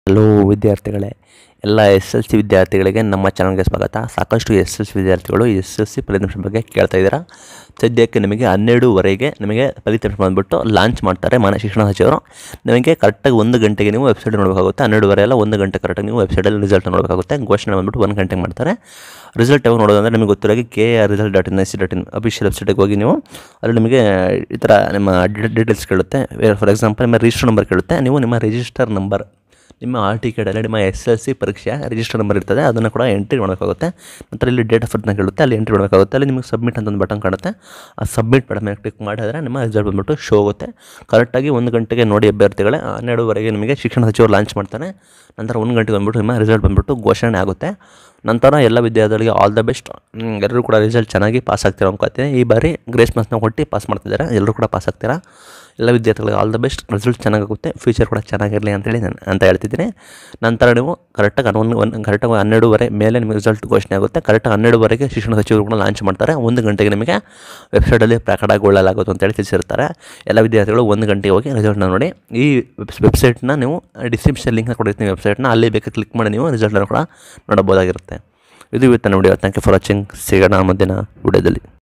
hello ವಿದ್ಯಾರ್ಥಿಗಳೇ ಎಲ್ಲ S L C ವಿದ್ಯಾರ್ಥಿಗಳಿಗೆ ನಮ್ಮ ಚಾನಲ್ಗೆ ಸ್ವಾಗತ ಸಾಕಷ್ಟು ಎಸ್ ಎಲ್ ಸಿ ವಿದ್ಯಾರ್ಥಿಗಳು ಎಸ್ ಎಲ್ ಸಿ ಫಲಿತಾಂಶ ಬಗ್ಗೆ ಕೇಳ್ತಾ ಇದ್ದೀರಾ ಸದ್ಯಕ್ಕೆ ನಿಮಗೆ ಹನ್ನೆರಡುವರೆಗೆ ನಿಮಗೆ ಫಲಿತಾಂಶ ಬಂದುಬಿಟ್ಟು ಲಾಂಚ್ ಮಾಡ್ತಾರೆ ಮಾನ್ಯ ಶಿಕ್ಷಣ ಸಚಿವರು ನಿಮಗೆ ಕರೆಕ್ಟಾಗಿ ಒಂದು ಗಂಟೆಗೆ ನೀವು ವೆಬ್ಸೈಟ್ ನೋಡಬೇಕಾಗುತ್ತೆ ಹನ್ನೆರಡುವರೆ ಎಲ್ಲ ಒಂದು ಗಂಟೆ ಕರೆಕ್ಟಾಗಿ ನೀವು ವೆಬ್ಸೈಟಲ್ಲಿ ರಿಸಲ್ಟ್ ನೋಡಬೇಕಾಗುತ್ತೆ ಘೋಷಣೆ ಬಂದುಬಿಟ್ಟು ಒಂದು ಗಂಟೆಗೆ ಮಾಡ್ತಾರೆ ರಿಸಲ್ಟ್ ಯಾವಾಗ ನೋಡೋದಂದ್ರೆ ನಿಮಗೆ ಗೊತ್ತಿರೋಗೆ K R result dot in S C dot in official ವೆಬ್ಸೈಟಿಗೆ ಹೋಗಿ ನೀವು ಅಲ್ಲಿ ನಿಮಗೆ ಈ ಥರ ನಿಮ್ಮ ಡೀಟೇಲ್ಸ್ ಕೇಳುತ್ತೆ ಫಾರ್ ಎಕ್ಸಾಂಪಲ್ ನಿಮ್ಮ ರಿಜಿಸ್ಟರ್ ನಂಬರ್ ಕೇಳುತ್ತೆ ನೀವು ನಿಮ್ಮ ರಿಜಿಸ್ಟರ್ ನಂಬರ್ ನಿಮ್ಮ ಆರ್ ಟಿ ಕಾರ್ಡಲ್ಲಿ ನಿಮ್ಮ ಎಸ್ ಎಲ್ ಸಿ ಪರೀಕ್ಷೆಯ ರಿಜಿಸ್ಟರ್ ನಂಬರ್ ಇರ್ತದೆ ಅದನ್ನು ಕೂಡ ಎಂಟ್ರಿ ಮಾಡಬೇಕಾಗುತ್ತೆ ನಂತರ ಇಲ್ಲಿ ಡೇಟ್ ಆಫ್ ಬರ್ತ್ನ ಕೇಳುತ್ತೆ ಅಲ್ಲಿ ಎಂಟ್ರಿ ಮಾಡಬೇಕಾಗುತ್ತೆ ಅಲ್ಲಿ ನಿಮಗೆ ಸಬ್ಮಿಟ್ ಅಂತ ಒಂದು ಬಟನ್ ಕಾಣುತ್ತೆ ಆ ಸಬ್ಮಿಟ್ ಬಟನ್ ಮೇಲೆ ಕ್ಲಿಕ್ ಮಾಡಿದ್ರೆ ನಿಮ್ಮ ರಿಸಲ್ಟ್ ಬಂದ್ಬಿಟ್ಟು ಶೋ ಆಗುತ್ತೆ ಕರೆಕ್ಟಾಗಿ ಒಂದು ಗಂಟೆಗೆ ನೋಡಿ ಅಭ್ಯರ್ಥಿಗಳೇ ಹನ್ನೆರಡುವರೆಗೆ ನಿಮಗೆ ಶಿಕ್ಷಣ ಸಚಿವರು ಲಾಂಚ್ ಮಾಡ್ತಾನೆ ನಂತರ ಒಂದು ಗಂಟೆಗೆ ಬಂದ್ಬಿಟ್ಟು ನಿಮ್ಮ ರಿಸಲ್ಟ್ ಬಂದ್ಬಿಟ್ಟು ಘೋಷಣೆ ಆಗುತ್ತೆ ನಂತರ ಎಲ್ಲ ವಿದ್ಯಾರ್ಥಿಗಳಿಗೆ ಆಲ್ ದ ಬೆಸ್ಟ್ ಎಲ್ಲರೂ ಕೂಡ ರಿಸಲ್ಟ್ ಚೆನ್ನಾಗಿ ಪಾಸ್ ಆಗ್ತೀರಾ ಅನ್ಕೋತೀನಿ ಈ ಬಾರಿ ಗ್ರೇಸ್ ಮಾರ್ಕ್ಸ್ನ ಕೊಟ್ಟು ಪಾಸ್ ಮಾಡ್ತಿದ್ದಾರೆ ಎಲ್ಲರೂ ಕೂಡ ಪಾಸ್ ಆಗ್ತೀರಾ ಎಲ್ಲ ವಿದ್ಯಾರ್ಥಿಗಳಿಗೆ ಆಲ್ ದ ಬೆಸ್ಟ್ ರಿಸಲ್ಟ್ ಚೆನ್ನಾಗುತ್ತೆ ಫ್ಯೂಚರ್ ಕೂಡ ಚೆನ್ನಾಗಿರಲಿ ಅಂತೇಳಿ ನಾನು ಅಂತ ಹೇಳ್ತಿದ್ದೀನಿ ನಂತರ ನೀವು ಕರೆಕ್ಟಾಗಿ ಒಂದು ಒಂದು ಕರೆಕ್ಟಾಗಿ ಹನ್ನೆರಡುವರೆ ಮೇಲೆ ನಿಮಗೆ ರಿಸಲ್ಟ್ ಘೋಷಣೆ ಆಗುತ್ತೆ ಕರೆಕ್ಟಾಗಿ ಹನ್ನೆರಡುವರೆಗೆ ಶಿಕ್ಷಣ ಸಚಿವರು ಕೂಡ ಲಾಂಚ್ ಮಾಡ್ತಾರೆ ಒಂದು ಗಂಟೆಗೆ ನಿಮಗೆ ವೆಬ್ಸೈಟಲ್ಲಿ ಪ್ರಕಟಗೊಳ್ಳಲಾಗುತ್ತೆ ಅಂತೇಳಿ ತಿಳಿಸಿರ್ತಾರೆ ಎಲ್ಲ ವಿದ್ಯಾರ್ಥಿಗಳು ಒಂದು ಗಂಟೆಗೆ ಹೋಗಿ ರಿಸಲ್ಟ್ನ ನೋಡಿ ಈ ವೆಬ್ಸೈಟ್ನ ನೀವು ಡಿಸ್ಕ್ರಿಪ್ಷನ್ ಲಿಂಕ್ನ ಕೊಡಿರ್ತೀನಿ ವೆಬ್ಸೈಟ್ನ ಅಲ್ಲಿ ಬೇಕಾದ್ರೆ ಕ್ಲಿಕ್ ಮಾಡಿ ನೀವು ರಿಸಲ್ಟನ್ನು ಕೂಡ ನೋಡಬಹುದಾಗಿರುತ್ತೆ ಇದು ಇವತ್ತಿನ video thank you for watching ಸಿಗೋಣ ಮುಂದಿನ ವಿಡಿಯೋದಲ್ಲಿ